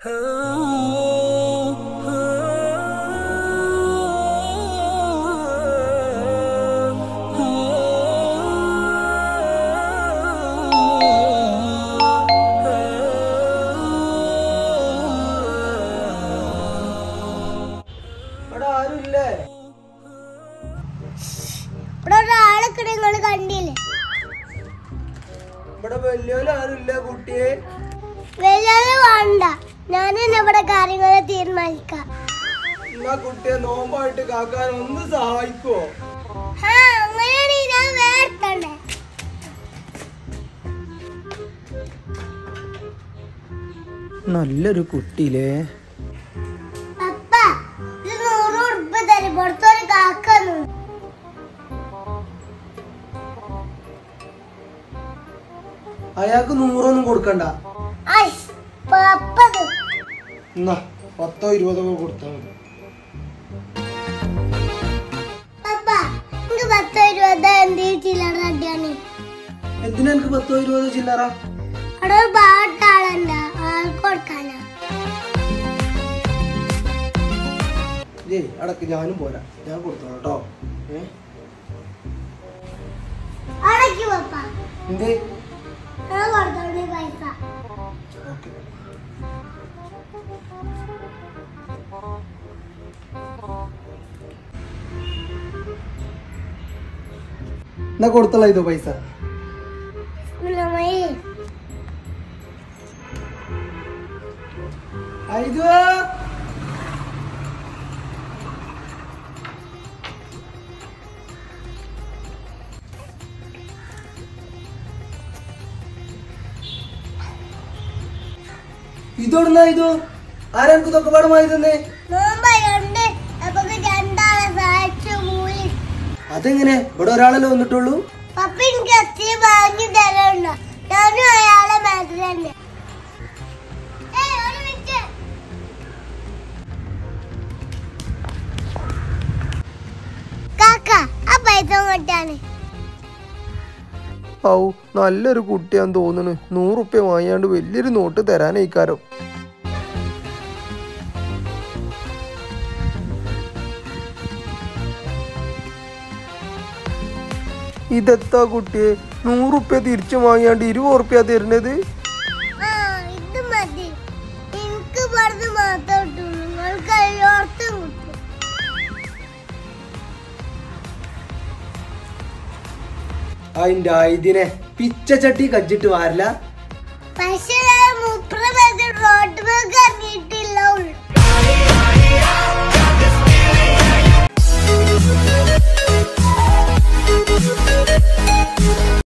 ഇവിടെ ആരുമില്ലേ ഇവിടെ ഒരാളൊക്കെ നിങ്ങൾ കണ്ടില്ലേ ഇവിടെ വലിയോലും ആരുമില്ല കുട്ടിയെ വലിയത് വേണ്ട ഞാൻ തന്നെ ഇവിടെ കാര്യങ്ങൾ തീരുമാനിക്കാം എന്നാ കുട്ടിയെ നോമ്പായിട്ട് കാക്കാൻ ഒന്ന് സഹായിക്കോ ആ അങ്ങനെയാണെങ്കിൽ ഞാൻ വേർത്തണ്ടേ നല്ലൊരു കുട്ടിയില്ലേ പപ്പ ഇത് നൂറ് ഉറുപ്പ് തരും പുറത്തൊരു കാക്കുന്നു അയാൾക്ക് നൂറൊന്നും കൊടുക്കണ്ട ഐസ് പപ്പത് എന്നാ പത്തോ ഇരുപതോ കൊടുത്താൽ മതി പപ്പ എനിക്ക് പത്തോ ഇരുപതോ എന്ത് ചില്ലറ തട്ടിയാണ് എന്തിനാ എനിക്ക് പത്തോ ഇരുപതോ ചില്ലറ അവിടെ ഒരു പാട്ടാളുണ്ട് ആൾക്ക് കൊടുക്കാനാ ഏയ് അടക്ക് ഞാനും പോരാ ഞാൻ കൊടുത്തോളാം കേട്ടോ ഏ അടയ്ക്ക് പപ്പ എന്തേ ഞാൻ കൊടുത്തോണ്ട് പൈസ ഓക്കെ എന്നാ കൊടുത്തല്ല ഇത് പൈസ ഉള്ളമയി ഇത് ഇതൊടുന്നാ ഇത് ആരെനിക്ക് ഇതൊക്കെ പാടമായി തന്നെ നോമ്പായോണ്ട് അപ്പൊ രണ്ടാളെ സഹായിച്ചു മൂലി അതെങ്ങനെ ഇവിടെ ഒരാളല്ലേ വന്നിട്ടുള്ളൂ പപ്പ എനിക്ക് അത്തി വാങ്ങി തരണ്ടോ ഞാനും അയാളെ മാറ്റി തന്നെ ഏയ്, ഒരു മിനിറ്റ്. കാക്ക ആ പൈസ കൊണ്ടാണ് ഔ നല്ലൊരു കുട്ടിയാന്ന് തോന്നുന്നു നൂറുപ്യ വാങ്ങിയാണ്ട് വലിയൊരു നോട്ട് തരാനേക്കാരോ ഇതെത്താ കുട്ടിയെ നൂറുപ്യ തിരിച്ചു വാങ്ങിയാണ്ട് ഇരുപത് ഉറുപ്യ തരുന്നത് ആ ഇത് മതി എനിക്ക് പറഞ്ഞ് മാത്രം കിട്ടും നിങ്ങൾക്ക് എല്ലായിടത്തും കിട്ടും അതിന്റെ ഇതിനെ പിച്ചച്ചട്ടി കജ്ജിട്ട് വാരില്ല പൈസ